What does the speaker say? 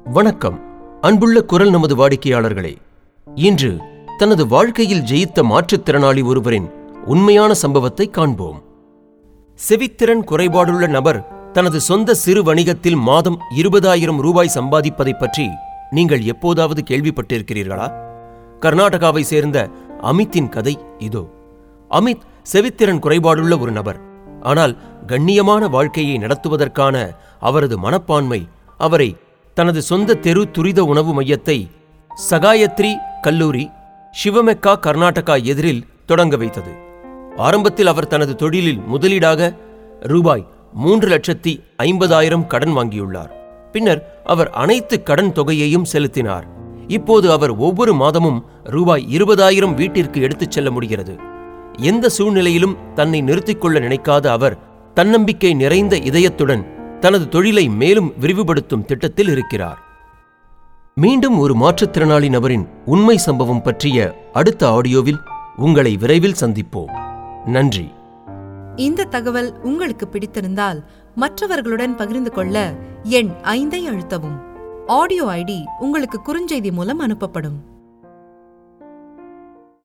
வணக்கம் அன்புள்ள குரல் நமது வாடிக்கையாளர்களே இன்று தனது வாழ்க்கையில் ஜெயித்த மாற்றுத்திறனாளி ஒருவரின் உண்மையான சம்பவத்தை காண்போம் செவித்திறன் குறைபாடுள்ள நபர் தனது சொந்த சிறு வணிகத்தில் மாதம் இருபதாயிரம் ரூபாய் சம்பாதிப்பதைப் பற்றி நீங்கள் எப்போதாவது கேள்விப்பட்டிருக்கிறீர்களா கர்நாடகாவை சேர்ந்த அமித்தின் கதை இதோ அமித் செவித்திறன் குறைபாடுள்ள ஒரு நபர் ஆனால் கண்ணியமான வாழ்க்கையை நடத்துவதற்கான அவரது மனப்பான்மை அவரை தனது சொந்த தெரு துரித உணவு மையத்தை சகாயத்ரி கல்லூரி சிவமெக்கா கர்நாடகா எதிரில் தொடங்க வைத்தது ஆரம்பத்தில் அவர் தனது தொழிலில் முதலீடாக ரூபாய் மூன்று லட்சத்தி ஐம்பதாயிரம் கடன் வாங்கியுள்ளார் பின்னர் அவர் அனைத்து கடன் தொகையையும் செலுத்தினார் இப்போது அவர் ஒவ்வொரு மாதமும் ரூபாய் இருபதாயிரம் வீட்டிற்கு எடுத்துச் செல்ல முடிகிறது எந்த சூழ்நிலையிலும் தன்னை நிறுத்திக் கொள்ள நினைக்காத அவர் தன்னம்பிக்கை நிறைந்த இதயத்துடன் தனது தொழிலை மேலும் விரிவுபடுத்தும் திட்டத்தில் இருக்கிறார் மீண்டும் ஒரு மாற்றுத்திறனாளி நபரின் உண்மை சம்பவம் பற்றிய அடுத்த ஆடியோவில் உங்களை விரைவில் சந்திப்போம் நன்றி இந்த தகவல் உங்களுக்கு பிடித்திருந்தால் மற்றவர்களுடன் பகிர்ந்து கொள்ள எண் ஐந்தை அழுத்தவும் ஆடியோ ஐடி உங்களுக்கு குறுஞ்செய்தி மூலம் அனுப்பப்படும்